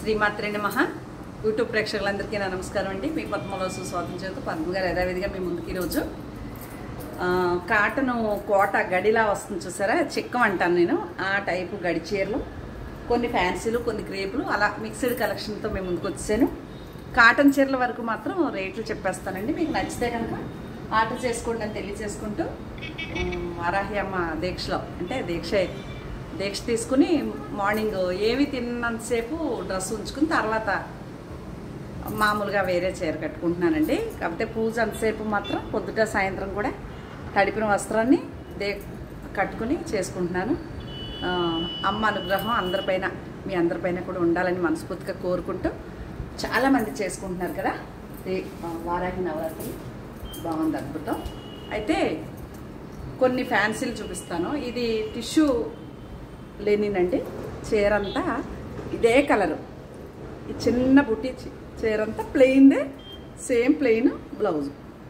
శ్రీమాత్రే నమః యూట్యూబ్ ప్రేక్షకులందరికీ నా నమస్కారం అండి మీ పద్మలో సుస్వాగతం చేస్తూ పద్మ గారు యథావిధిగా మీ ముందుకు ఈరోజు ఆ, కాటను కోట గడిలా వస్తుంది చూసారా చిక్కం అంటాను నేను ఆ టైపు గడి చీరలు కొన్ని ఫ్యాన్సీలు కొన్ని క్రేపులు అలా మిక్స్డ్ కలెక్షన్తో మేము ముందుకు వచ్చాను కాటన్ చీరల వరకు మాత్రం రేట్లు చెప్పేస్తానండి మీకు నచ్చితే కనుక ఆర్డర్ చేసుకోండి అని తెలియచేసుకుంటూ ఉమ్, వారాహి అమ్మ దీక్షలో అంటే దీక్ష దీక్ష తీసుకుని మార్నింగ్ ఏమి తిన్నంతసేపు డ్రెస్ ఉంచుకుని తర్వాత మామూలుగా వేరే చీర కట్టుకుంటున్నానండి కాకపోతే పూజ అంతసేపు మాత్రం పొద్దుట సాయంత్రం కూడా తడిపిన వస్త్రాన్ని దే కట్టుకుని చేసుకుంటున్నాను ఆ, అమ్మ అనుగ్రహం అందరిపైన మీ అందరిపైన కూడా ఉండాలని మనస్ఫూర్తిగా కోరుకుంటూ చాలామంది చేసుకుంటున్నారు కదా ఈ వారాహి నవరాత్రి బాగుంది అద్భుతం అయితే కొన్ని ఫ్యాన్సీలు చూపిస్తాను ఇది టిష్యూ లెనిన్ చీర అంతా ఇదే కలరు ఈ చిన్న బుట్టి చి- చీర అంతా ప్లెయిన్దే సేమ్ ప్లెయిన్ బ్లౌజ్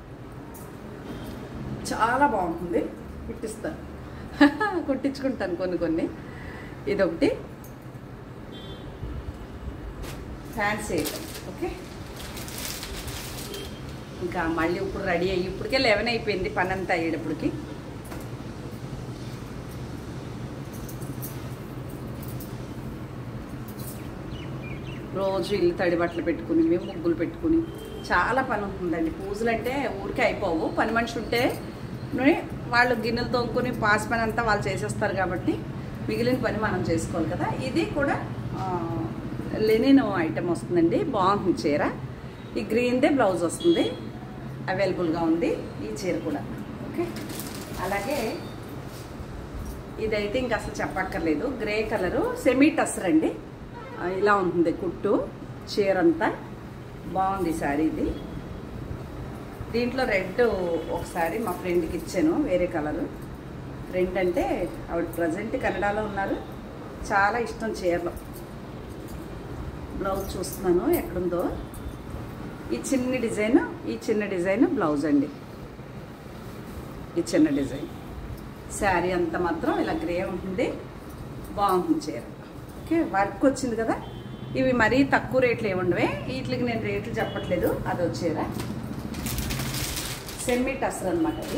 చాలా బాగుంటుంది కుట్టిస్తాను కుట్టించుకుంటాను కొన్ని కొన్ని ఇదొకటి ఫ్యాన్సీ ఐటమ్ ఓకే ఇంకా మళ్ళీ ఇప్పుడు రెడీ అయ్యి ఇప్పటికే లెవెన్ అయిపోయింది పని అంతా అయ్యేటప్పటికి రోజు ఇల్లు తడి బట్టలు పెట్టుకుని మేము ముగ్గులు పెట్టుకుని చాలా పని ఉంటుందండి పూజలు అంటే ఊరికే అయిపోవు పని మనిషి ఉంటే నే వాళ్ళు గిన్నెలు తోముకొని పాస్ పని అంతా వాళ్ళు చేసేస్తారు కాబట్టి మిగిలిన పని మనం చేసుకోవాలి కదా ఇది కూడా ఆ, లెనిన్ ఐటమ్ వస్తుందండి బాగుంటుంది చీర ఈ గ్రీన్దే బ్లౌజ్ వస్తుంది అవైలబుల్గా ఉంది ఈ చీర కూడా ఓకే అలాగే ఇదైతే ఇంకా అసలు చెప్పక్కర్లేదు గ్రే కలరు సెమీ టస్సర్ అండి ఆ, ఇలా ఉంటుంది కుట్టు చీర అంతా బాగుంది సారీ ఇది దీంట్లో రెడ్ ఒకసారి మా ఫ్రెండ్కి ఇచ్చాను వేరే కలరు ఫ్రెండ్ అంటే ఆవిడ ప్రజెంట్ కన్నడలో ఉన్నారు చాలా ఇష్టం చీరలో బ్లౌజ్ చూస్తున్నాను ఎక్కడుందో ఈ చిన్న డిజైన్ ఈ చిన్న డిజైన్ బ్లౌజ్ అండి ఈ చిన్న డిజైన్ శారీ అంతా మాత్రం ఇలా గ్రే ఉంటుంది బాగుంటుంది చీర ఓకే వర్క్ వచ్చింది కదా ఇవి మరీ తక్కువ రేట్లు ఏముండవే వీటికి నేను రేట్లు చెప్పట్లేదు అది చీర సెమీ టసర్ అనమాట ఇది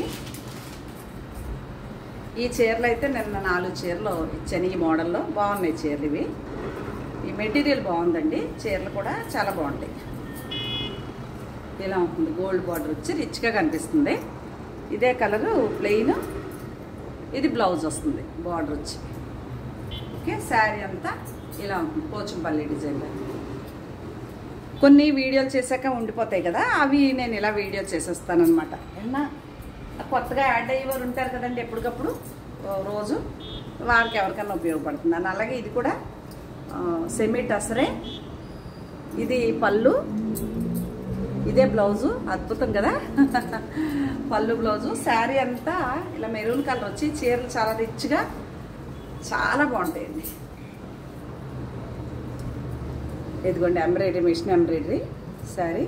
ఈ చీరలు అయితే నిన్న నాలుగు చీరలు ఇచ్చాను ఈ మోడల్లో బాగున్నాయి చీరలు ఇవి ఈ మెటీరియల్ బాగుందండి చీరలు కూడా చాలా బాగుంటాయి ఇలా ఉంటుంది గోల్డ్ బార్డర్ వచ్చి రిచ్గా కనిపిస్తుంది ఇదే కలరు ప్లెయిన్ ఇది బ్లౌజ్ వస్తుంది బార్డర్ వచ్చి ఓకే శారీ అంతా ఇలా ఉంటుంది పోచంపల్లి డిజైన్లో కొన్ని వీడియోలు చేశాక ఉండిపోతాయి కదా అవి నేను ఇలా వీడియో చేసేస్తానమాట ఏమన్నా కొత్తగా యాడ్ అయ్యేవారు ఉంటారు కదండి ఎప్పటికప్పుడు ఓ రోజు వారికి ఎవరికైనా ఉపయోగపడుతుంది అని అలాగే ఇది కూడా సెమీ టసరే ఇది పళ్ళు ఇదే బ్లౌజు అద్భుతం కదా పళ్ళు బ్లౌజు శారీ అంతా ఇలా మెరూన్ కలర్ వచ్చి చీరలు చాలా రిచ్గా చాలా బాగుంటాయండి ఇదిగోండి embroidery machine embroidery sari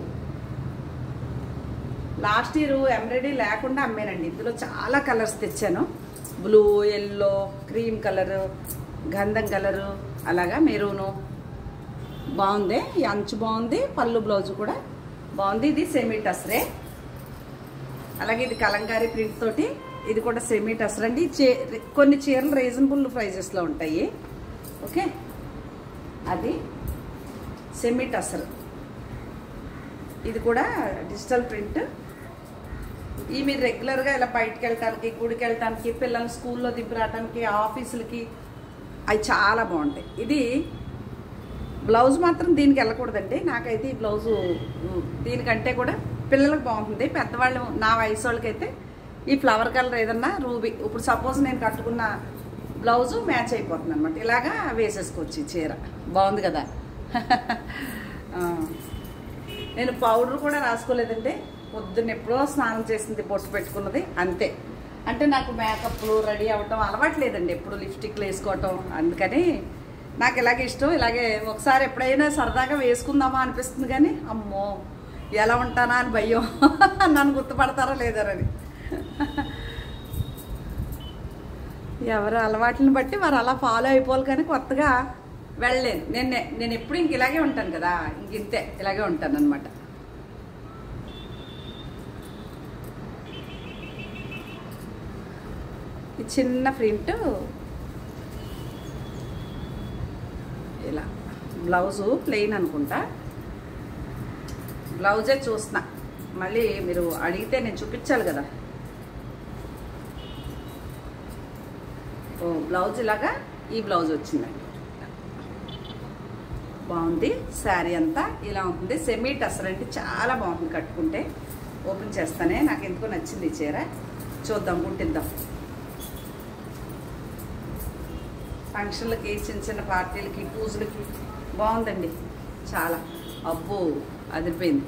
last year embroidery లేకుండా అమ్మానండి ఇందులో చాలా కలర్స్ తెచ్చాను బ్లూ ఎల్లో క్రీమ్ కలరు గంధం కలరు అలాగా మెరూను బాగుంది ఈ అంచు బాగుంది పళ్ళు బ్లౌజ్ కూడా బాగుంది ఇది సెమీ టస్రే అలాగే ఇది కలంకారీ ప్రింట్ తోటి ఇది కూడా సెమీ టస్ర్ అండి చే కొన్ని చీరలు రీజనబుల్ ప్రైజెస్లో ఉంటాయి ఓకే అది సెమీ టసర్ ఇది కూడా డిజిటల్ ప్రింట్ ఈ మీరు రెగ్యులర్గా ఇలా బయటకు వెళ్ళటానికి గుడికి వెళ్ళటానికి పిల్లల్ని స్కూల్లో దింపిరావటానికి ఆఫీసులకి అవి చాలా బాగుంటాయి ఇది బ్లౌజ్ మాత్రం దీనికి వెళ్ళకూడదండి నాకైతే ఈ బ్లౌజు ఉమ్, దీనికంటే కూడా పిల్లలకు బాగుంటుంది పెద్దవాళ్ళు నా వయసు వాళ్ళకైతే ఈ ఫ్లవర్ కలర్ ఏదన్నా రూబీ ఇప్పుడు సపోజ్ నేను కట్టుకున్న బ్లౌజు మ్యాచ్ అయిపోతుంది అనమాట ఇలాగా వేసేసుకోవచ్చు ఈ చీర బాగుంది కదా ఆ, నేను పౌడర్ కూడా రాసుకోలేదంటే పొద్దున్న ఎప్పుడో స్నానం చేసింది బొట్టు పెట్టుకున్నది అంతే అంటే నాకు మేకప్లు రెడీ అవ్వటం అలవాట్లేదండి ఎప్పుడు లిప్స్టిక్లు వేసుకోవటం అందుకని నాకు ఇలాగే ఇష్టం ఇలాగే ఒకసారి ఎప్పుడైనా సరదాగా వేసుకుందామా అనిపిస్తుంది కానీ అమ్మో ఎలా ఉంటానా అని భయం నన్ను గుర్తుపడతారా లేదరని ఎవరు అలవాట్లను బట్టి వారు అలా ఫాలో అయిపోవాలి కానీ కొత్తగా వెళ్ళలేను నేను నేను ఎప్పుడు ఇంక ఇలాగే ఉంటాను కదా ఇంక ఇంతే ఇలాగే ఉంటాను అనమాట ఈ చిన్న ప్రింట్ ఇలా బ్లౌజు ప్లెయిన్ అనుకుంటా బ్లౌజే చూస్తున్నా మళ్ళీ మీరు అడిగితే నేను చూపించాలి కదా ఓ బ్లౌజ్ ఇలాగా ఈ బ్లౌజ్ వచ్చిందండి బాగుంది శారీ అంతా ఇలా ఉంటుంది సెమీ టసర్ అంటే చాలా బాగుంది కట్టుకుంటే ఓపెన్ చేస్తానే నాకు ఎందుకో నచ్చింది ఈ చీర చూద్దాం కుట్టిద్దాం ఫంక్షన్లకి చిన్న చిన్న పార్టీలకి పూజలకి బాగుందండి చాలా అబ్బో అదిరిపోయింది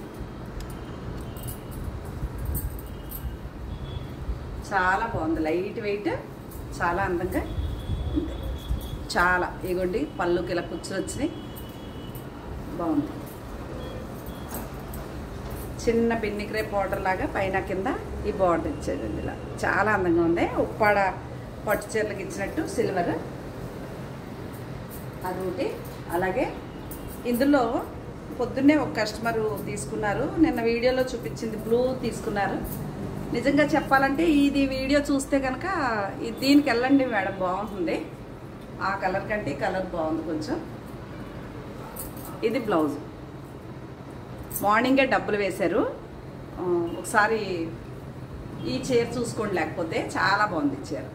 చాలా బాగుంది లైట్ వెయిట్ చాలా అందంగా ఉంది చాలా ఇగోండి పళ్ళుకి ఇలా కుచ్చులు వచ్చినాయి బాగుంది చిన్న బిన్నిక్రే పౌడర్ లాగా పైన కింద ఈ బార్డర్ ఇచ్చేదండి ఇలా చాలా అందంగా ఉంది ఉప్పాడ పట్టు చీరలకు ఇచ్చినట్టు సిల్వర్ అదొకటి అలాగే ఇందులో పొద్దున్నే ఒక కస్టమర్ తీసుకున్నారు నిన్న వీడియోలో చూపించింది బ్లూ తీసుకున్నారు నిజంగా చెప్పాలంటే ఇది వీడియో చూస్తే కనుక ఈ- దీనికి వెళ్ళండి మేడం బాగుంటుంది ఆ కలర్ కంటే ఈ కలర్ బాగుంది కొంచెం ఇది బ్లౌజ్ మార్నింగే డబ్బులు వేశారు ఆ, ఒకసారి ఈ చీర చూసుకోండి లేకపోతే చాలా బాగుంది ఈ చీర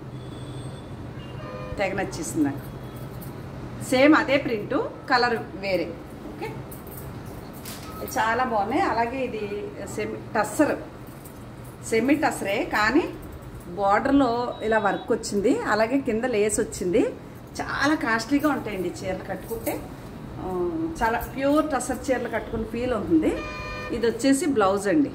తెగ నచ్చేసింది నాకు సేమ్ అదే ప్రింటు కలర్ వేరే ఓకే చాలా బాగున్నాయి అలాగే ఇది సెమి టస్సర్ సెమీ టస్సరే కానీ బార్డర్లో ఇలా వర్క్ వచ్చింది అలాగే కింద లేస్ వచ్చింది చాలా కాస్ట్లీగా ఉంటాయండి ఈ చీరలు కట్టుకుంటే ఆ, చాలా ప్యూర్ టస్సర్ చీరలు కట్టుకున్న ఫీల్ ఉంటుంది ఇది వచ్చేసి బ్లౌజ్ అండి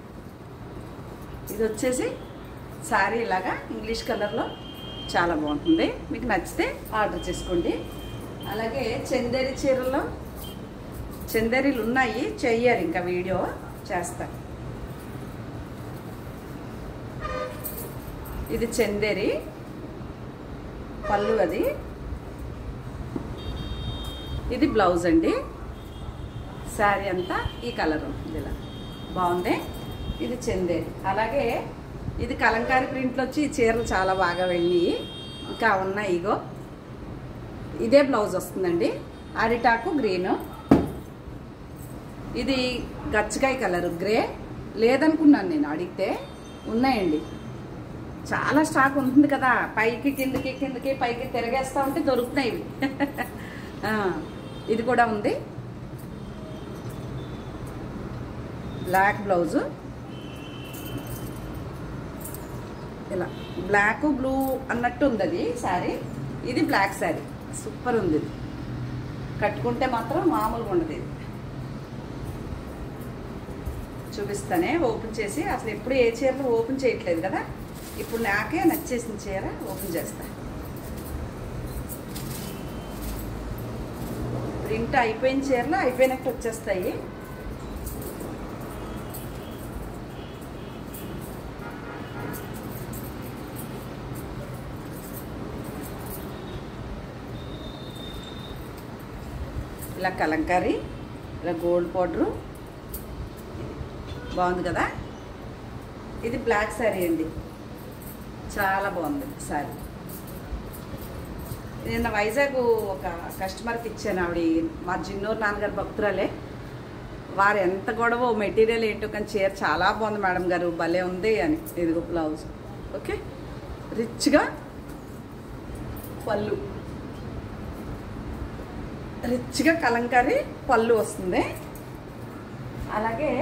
ఇది వచ్చేసి శారీ ఇలాగా ఇంగ్లీష్ కలర్లో చాలా బాగుంటుంది మీకు నచ్చితే ఆర్డర్ చేసుకోండి అలాగే చందేరి చీరల్లో చందేరీలు ఉన్నాయి చెయ్యారు ఇంకా వీడియో చేస్తాను ఇది చందేరి పళ్ళు అది ఇది బ్లౌజ్ అండి శారీ అంతా ఈ కలర్ ఉంటుంది ఇలా బాగుంది ఇది చందేరి అలాగే ఇది కలంకారీ ప్రింట్లు వచ్చి ఈ చీరలు చాలా బాగా వెళ్ళి ఇంకా ఉన్నాయి ఇగో ఇదే బ్లౌజ్ వస్తుందండి అరిటాకు గ్రీన్ ఇది గచ్చకాయ కలర్ గ్రే లేదనుకున్నాను నేను అడిగితే ఉన్నాయండి చాలా స్టాక్ ఉంటుంది కదా పైకి కిందకి కిందకి పైకి తిరగేస్తా ఉంటే దొరుకుతున్నాయి ఇవి ఆ, ఇది కూడా ఉంది బ్లాక్ బ్లౌజు ఇలా బ్లాక్ బ్లూ అన్నట్టు ఉంది అది శారీ ఇది బ్లాక్ శారీ సూపర్ ఉంది ఇది కట్టుకుంటే మాత్రం మామూలుగా ఉండదు ఇది చూపిస్తానే ఓపెన్ చేసి అసలు ఎప్పుడు ఏ చీరలు ఓపెన్ చేయట్లేదు కదా ఇప్పుడు నాకే నచ్చేసిన చీర ఓపెన్ చేస్తా ప్రింట్ అయిపోయిన చీరలు అయిపోయినట్టు వచ్చేస్తాయి ఇలా కలంకారీ ఇలా గోల్డ్ పౌడరు బాగుంది కదా ఇది బ్లాక్ శారీ అండి చాలా బాగుంది శారీ నిన్న వైజాగ్ ఒక కస్టమర్కి ఇచ్చాను ఆవిడ మా జిన్నూరు నాన్నగారు భక్తురాలే వారు ఎంత గొడవ మెటీరియల్ ఏంటో కానీ చీర చాలా బాగుంది మేడం గారు భలే ఉంది అని ఇదిగో బ్లౌజ్ ఓకే రిచ్గా పళ్ళు రిచ్గా కలంకారీ పళ్ళు వస్తుంది అలాగే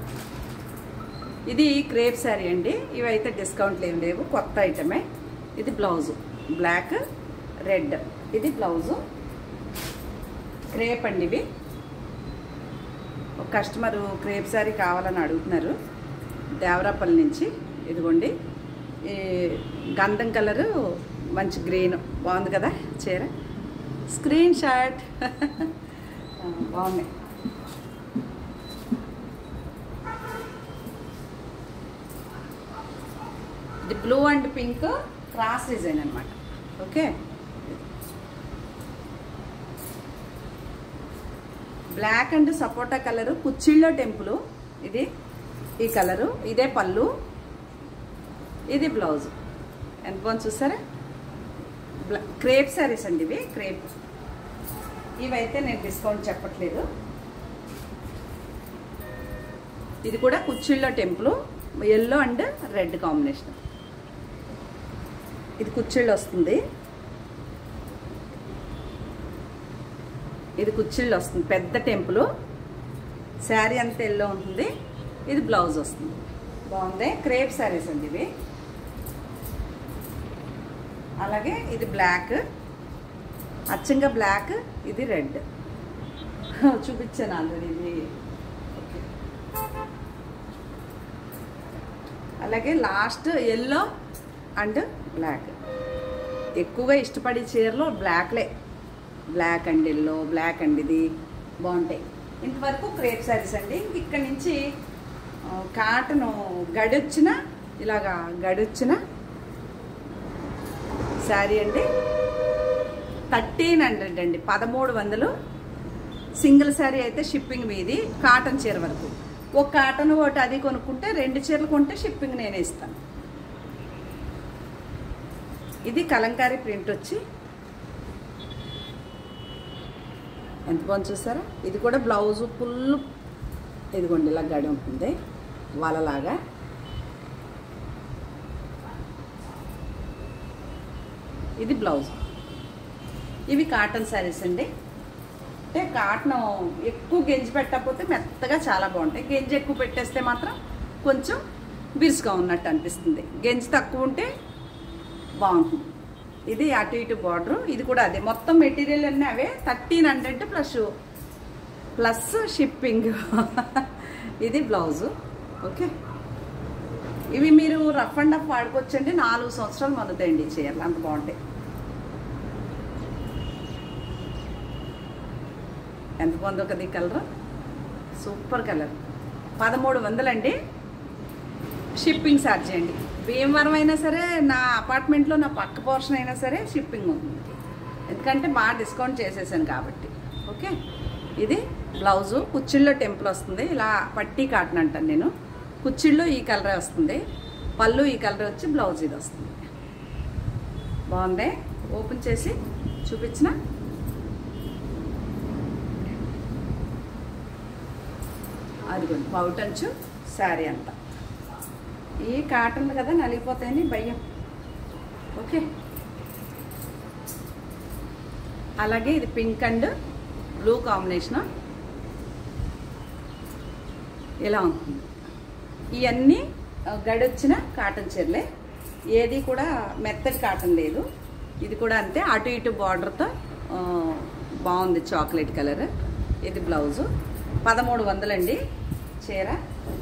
ఇది క్రేప్ శారీ అండి ఇవైతే డిస్కౌంట్లు ఏం లేవు కొత్త ఐటమే ఇది బ్లౌజు బ్లాక్ రెడ్ ఇది బ్లౌజు క్రేప్ అండి ఇవి ఒక కస్టమరు క్రేప్ శారీ కావాలని అడుగుతున్నారు దేవరాపల్లి నుంచి ఇదిగోండి ఈ గంధం కలరు మంచి గ్రీన్ బాగుంది కదా చీర స్క్రీన్ షాట్ బాగున్నాయి ఇది blue and pink cross design అనమాట ఓకే బ్లాక్ అండ్ సపోటా కలరు కుచ్చిళ్ళో టెంపుల్ ఇది ఈ కలరు ఇదే పళ్ళు ఇది బ్లౌజ్ ఎంత బాగుంది చూసారా బ్లా- క్రేప్ శారీస్ అండి ఇవి క్రేప్ ఇవైతే నేను డిస్కౌంట్ చెప్పట్లేదు ఇది కూడా కుచ్చిళ్ళో temple yellow and red combination ఇది కుచ్చిళ్ళు వస్తుంది ఇది కుచ్చిళ్ళు వస్తుంది పెద్ద టెంపుల్ శారీ అంతా ఎల్లో ఉంటుంది ఇది బ్లౌజ్ వస్తుంది బాగుంది క్రేప్ శారీస్ అండి ఇవి అలాగే ఇది బ్లాక్ అచ్చంగా బ్లాక్ ఇది రెడ్ చూపించాను ఆల్రెడీ ఇది ఓకే. అలాగే లాస్ట్ ఎల్లో అండ్ బ్లాక్ ఎక్కువగా ఇష్టపడే చీరలు బ్లాక్లే black and yellow black and ఇది బాగుంటాయి ఇంతవరకు క్రేప్ శారీస్ అండి ఇంక ఇక్కడ నుంచి ఆ, కాటన్ గడొచ్చిన ఇలాగా గడొచ్చిన శారీ అండి థర్టీన్ హండ్రెడ్ అండి పదమూడు వందలు సింగిల్ శారీ అయితే షిప్పింగ్ మీది కాటన్ చీర వరకు ఒక కాటన్ ఒకటి అది కొనుక్కుంటే రెండు చీరలు కొంటే షిప్పింగ్ నేనే ఇస్తాను ఇది కలంకారీ ప్రింట్ వచ్చి ఎంత బాగుంది చూసారా ఇది కూడా బ్లౌజ్ ఫుల్ ఇదిగోండి ఇలా గడి ఉంటుంది వలలాగా ఇది బ్లౌజ్ ఇవి కాటన్ శారీస్ అండి అంటే కాటన్ ఎక్కువ గెంజి పెట్టకపోతే మెత్తగా చాలా బాగుంటాయి గెంజి ఎక్కువ పెట్టేస్తే మాత్రం కొంచెం బిరుసుగా ఉన్నట్టు అనిపిస్తుంది గెంజి తక్కువ ఉంటే బాగుంటుంది ఇది అటు ఇటు బార్డర్ ఇది కూడా అదే మొత్తం మెటీరియల్ అన్నీ అవే thirteen hundred plus plus shipping ఇది బ్లౌజు ఓకే ఇవి మీరు రఫ్ అండ్ రఫ్ వాడుకోవచ్చండి నాలుగు సంవత్సరాలు మన్నుతాయండి ఈ చీరలు అంత బాగుంటాయి ఎంత బాగుందో కదా ఈ కలర్ సూపర్ కలర్ పదమూడు వందలండి షిప్పింగ్ ఛార్జ్ అండి భీమవరం అయినా సరే నా అపార్ట్మెంట్లో నా పక్క పోర్షన్ అయినా సరే షిప్పింగ్ ఉంది ఎందుకంటే బాగా డిస్కౌంట్ చేసేసాను కాబట్టి ఓకే ఇది బ్లౌజు కుచ్చిళ్ళో టెంపుల్ వస్తుంది ఇలా పట్టీ కాటన్ అంటాను నేను కుచ్చిళ్ళు ఈ కలరే వస్తుంది పళ్ళు ఈ కలర్ వచ్చి బ్లౌజ్ ఇది వస్తుంది బాగుంది ఓపెన్ చేసి చూపించిన అదిగోండి పౌటంచు శారీ అంతా ఈ కాటన్ కదా నలిగిపోతాయని భయం ఓకే అలాగే ఇది పింక్ అండ్ బ్లూ కాంబినేషన్ ఇలా ఉంటుంది ఇవన్నీ ఆ, గడొచ్చిన కాటన్ చీరలే ఏది కూడా మెత్తటి కాటన్ లేదు ఇది కూడా అంతే అటు ఇటు బార్డర్తో బాగుంది చాక్లెట్ కలర్ ఇది బ్లౌజు పదమూడు వందలండి చీర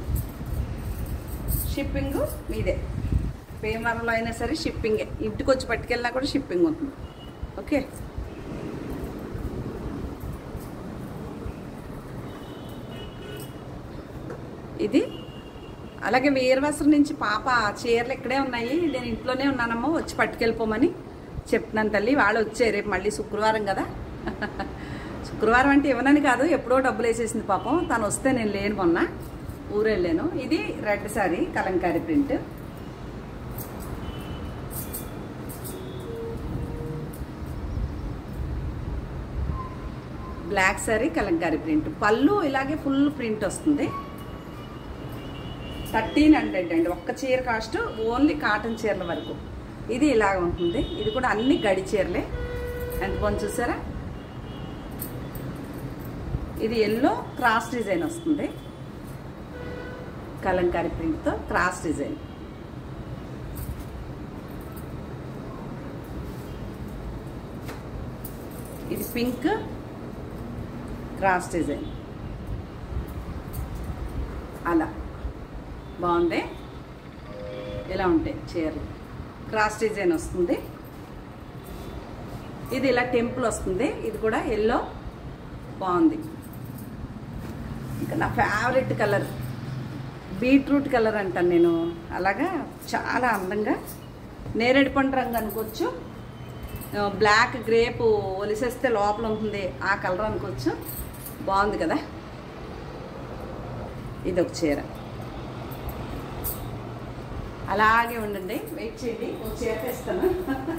షిప్పింగ్ మీదే భీమవరంలో అయినా సరే షిప్పింగే ఇంటికి వచ్చి పట్టుకెళ్ళినా కూడా షిప్పింగ్ ఉంటుంది ఓకే ఇది అలాగే వీరవసరం నుంచి పాప చీరలు ఇక్కడే ఉన్నాయి నేను ఇంట్లోనే ఉన్నానమ్మా వచ్చి పట్టుకెళ్ళిపోమని చెప్తున్నాను తల్లి వాళ్ళు వచ్చే రేపు మళ్ళీ శుక్రవారం కదా శుక్రవారం అంటే ఇవ్వనని కాదు ఎప్పుడో డబ్బులు వేసేసింది పాపం తను వస్తే నేను లేను మొన్న ఊరు వెళ్ళాను ఇది red sari Kalamkari print black sari Kalamkari print పళ్ళు ఇలాగే ఫుల్ ప్రింట్ వస్తుంది థర్టీన్ హండ్రెడ్ అండి ఒక్క చీర కాస్ట్ ఓన్లీ కాటన్ చీరల వరకు ఇది ఇలాగ ఉంటుంది ఇది కూడా అన్ని గడి చీరలే ఎంత బాగుంది చూసారా ఇది ఎల్లో క్రాస్ డిజైన్ వస్తుంది కలంకారీ ప్రింట్తో క్రాస్ డిజైన్ ఇది పింక్ క్రాస్ డిజైన్ అలా బాగుంది ఇలా ఉంటాయి చీరలు క్రాస్ డిజైన్ వస్తుంది ఇది ఇలా టెంపుల్ వస్తుంది ఇది కూడా ఎల్లో బాగుంది ఇంకా నా ఫేవరెట్ కలర్ బీట్రూట్ కలర్ అంటాను నేను అలాగా చాలా అందంగా నేరేడు పండు రంగు అనుకోవచ్చు ఆ, బ్లాక్ గ్రేప్ ఒలిసేస్తే లోపల ఉంటుంది ఆ కలర్ అనుకోవచ్చు బాగుంది కదా ఇది ఒక చీర అలాగే ఉండండి వెయిట్ చేయండి ఒక చీర తెస్తాను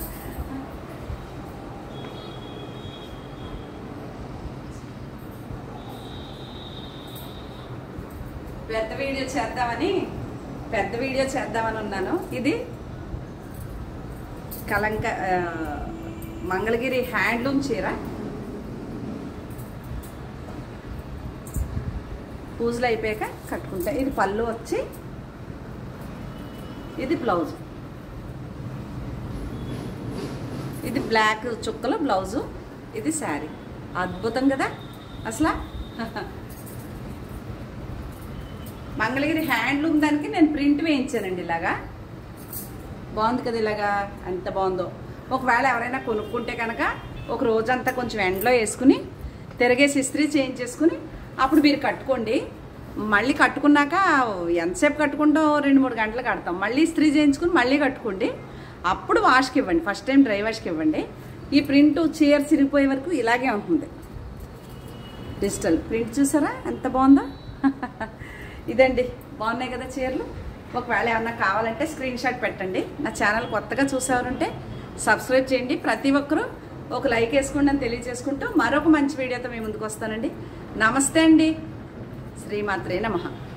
పెద్ద వీడియో చేద్దామని పెద్ద వీడియో చేద్దామని ఉన్నాను ఇది కలంక ఆ, మంగళగిరి హ్యాండ్లూమ్ చీర పూజలు అయిపోయాక కట్టుకుంటా ఇది పళ్ళు వచ్చి ఇది బ్లౌజ్ ఇది బ్లాక్ చుక్కల బ్లౌజు ఇది శారీ అద్భుతం కదా అసలు మంగళగిరి హ్యాండ్లూమ్ దానికి నేను ప్రింట్ వేయించానండి ఇలాగా బాగుంది కదా ఇలాగా ఎంత బాగుందో ఒకవేళ ఎవరైనా కొనుక్కుంటే కనుక ఒక రోజంతా కొంచెం ఎండలో వేసుకుని తిరగేసి ఇస్త్రీ చేయించేసుకుని అప్పుడు మీరు కట్టుకోండి మళ్ళీ కట్టుకున్నాక ఎంతసేపు కట్టుకుంటాం రెండు మూడు గంటలు కడతాం మళ్ళీ ఇస్త్రీ చేయించుకుని మళ్ళీ కట్టుకోండి అప్పుడు వాష్కి ఇవ్వండి ఫస్ట్ టైం డ్రై వాష్కి ఇవ్వండి ఈ ప్రింట్ చీర చిరిగిపోయే వరకు ఇలాగే ఉంటుంది డిజిటల్ ప్రింట్ చూసారా ఎంత బాగుందో ఇదండి బాగున్నాయి కదా చీరలు ఒకవేళ ఏమన్నా కావాలంటే స్క్రీన్ షాట్ పెట్టండి నా ఛానల్ కొత్తగా చూసేవారుంటే సబ్స్క్రైబ్ చేయండి ప్రతి ఒక్కరూ ఒక లైక్ వేసుకోండి అని తెలియజేసుకుంటూ మరొక మంచి వీడియోతో మేము ముందుకు వస్తానండి నమస్తే అండి శ్రీమాత్రే నమః